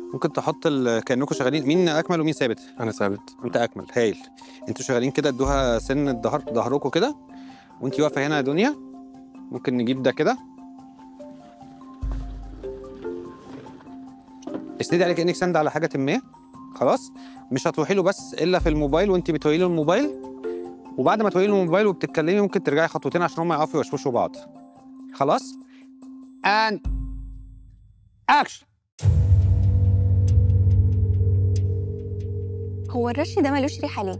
ممكن تحط ال... كانكم شغالين مين اكمل ومين ثابت انا ثابت انت اكمل هايل انتوا شغالين كده ادوها سن الظهر ظهركم كده وانت واقفه هنا يا دنيا ممكن نجيب ده كده اسندي عليك كانك سند على حاجه ما خلاص مش هتروحي له بس الا في الموبايل وانت بتوهي له الموبايل وبعد ما توهي له الموبايل وبتتكلمي ممكن ترجعي خطوتين عشان هم يعرفوا يوشوشوا بعض خلاص and action هو الرش ده ملوش ريحه ليه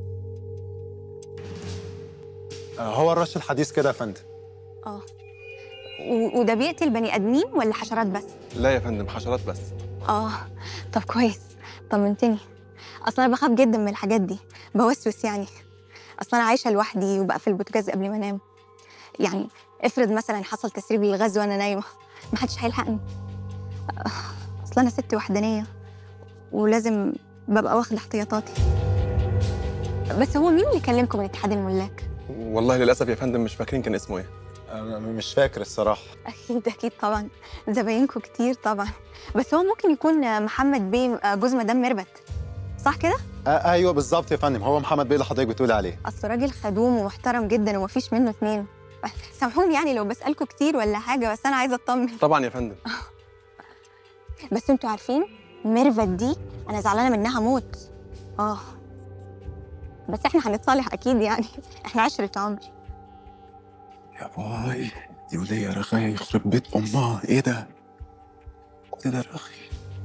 آه، هو الرش الحديث كده يا فندم اه و- وده بيقتل بني ادمين ولا حشرات بس لا يا فندم حشرات بس اه طب كويس طمنتني اصلا انا بخاف جدا من الحاجات دي بوسوس يعني اصلا انا عايشه لوحدي وبقفل البوتاجاز قبل ما انام يعني افرض مثلا حصل تسريب للغاز وانا نايمه محدش هيلحقني آه، اصلا انا ست وحدانيه ولازم ببقى واخده احتياطاتي بس هو مين اللي كلمكم من اتحاد الملاك والله للاسف يا فندم مش فاكرين كان اسمه ايه أنا مش فاكر الصراحه اكيد اكيد طبعا زباينكم كتير طبعا بس هو ممكن يكون محمد بيه جوز مدام ميربت صح كده آه ايوه بالظبط يا فندم هو محمد بيه اللي حضرتك بتقولي عليه اصل راجل خدوم ومحترم جدا ومفيش منه اتنين سامحوني يعني لو بسالكم كتير ولا حاجه بس انا عايزه اطمن طبعا يا فندم بس انتوا عارفين ميرفت دي انا زعلانه منها موت اه بس احنا هنتصالح اكيد يعني احنا عشرة عمر يا باي دي ولية رغاية يخرب بيت أمها إيه ده؟ إيه ده رغي؟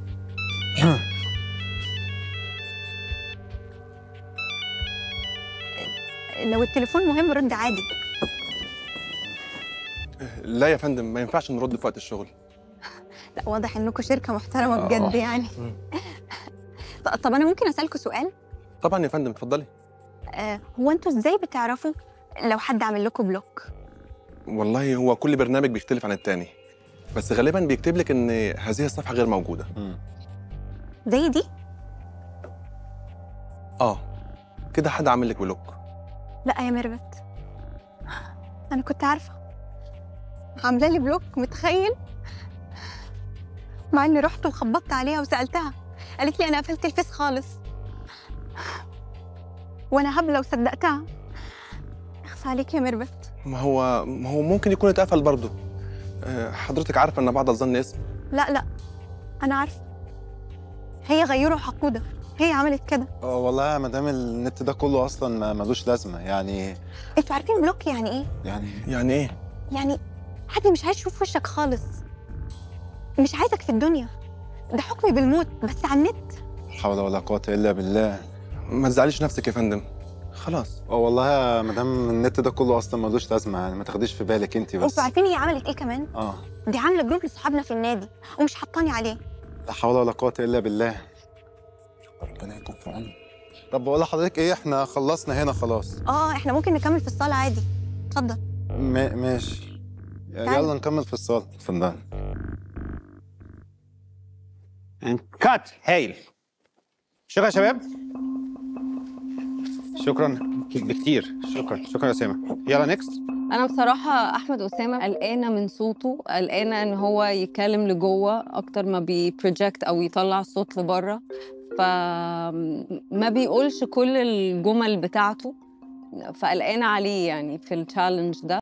لو التليفون مهم رد عادي لا يا فندم ما ينفعش نرد في وقت الشغل لا واضح انكم شركه محترمه آه. بجد يعني مم. ط- طب انا ممكن اسالكم سؤال طبعا يا فندم اتفضلي آه هو انتوا ازاي بتعرفوا لو حد عامل لكم بلوك والله هو كل برنامج بيختلف عن التاني بس غالبا بيكتب لك ان هذه الصفحه غير موجوده مم. زي دي اه كده حد عامل لك بلوك لا يا ميرفت انا كنت عارفه عامله لي بلوك متخيل مع اني رحت وخبطت عليها وسالتها قالت لي انا قفلت الفيس خالص وانا هبله وصدقتها اخص عليك يا ميرفت ما هو ما هو ممكن يكون اتقفل برضه آه، حضرتك عارفه ان بعض الظن اسم لا لا انا عارفه هي غيره حقوده هي عملت كده آه، والله يا مدام النت ده كله اصلا ما- ملوش لازمه يعني انتوا عارفين بلوك يعني ايه يعني يعني ايه يعني حد مش عايز يشوف وشك خالص مش عايزك في الدنيا ده حكمي بالموت بس على النت لا حول ولا قوه الا بالله ما تزعليش نفسك يا فندم خلاص اه والله يا مدام النت ده كله اصلا ملوش لازمه يعني ما تاخديش في بالك انت بس انتوا عارفين هي عملت ايه كمان اه دي عامله جروب لصحابنا في النادي ومش حطاني عليه لا حول ولا قوه الا بالله ربنا يكون في عونه طب بقول لحضرتك ايه احنا خلصنا هنا خلاص اه احنا ممكن نكمل في الصاله عادي اتفضل ما- ماشي تعال. يلا نكمل في الصاله اتفضل كات هايل شكرا يا شباب شكرا بكتير شكرا شكرا يا اسامه يلا نيكست انا بصراحه احمد اسامه قلقانه من صوته قلقانه ان هو يتكلم لجوه اكتر ما بيبروجكت او يطلع الصوت لبره فما بيقولش كل الجمل بتاعته فقلقانه عليه يعني في التشالنج ده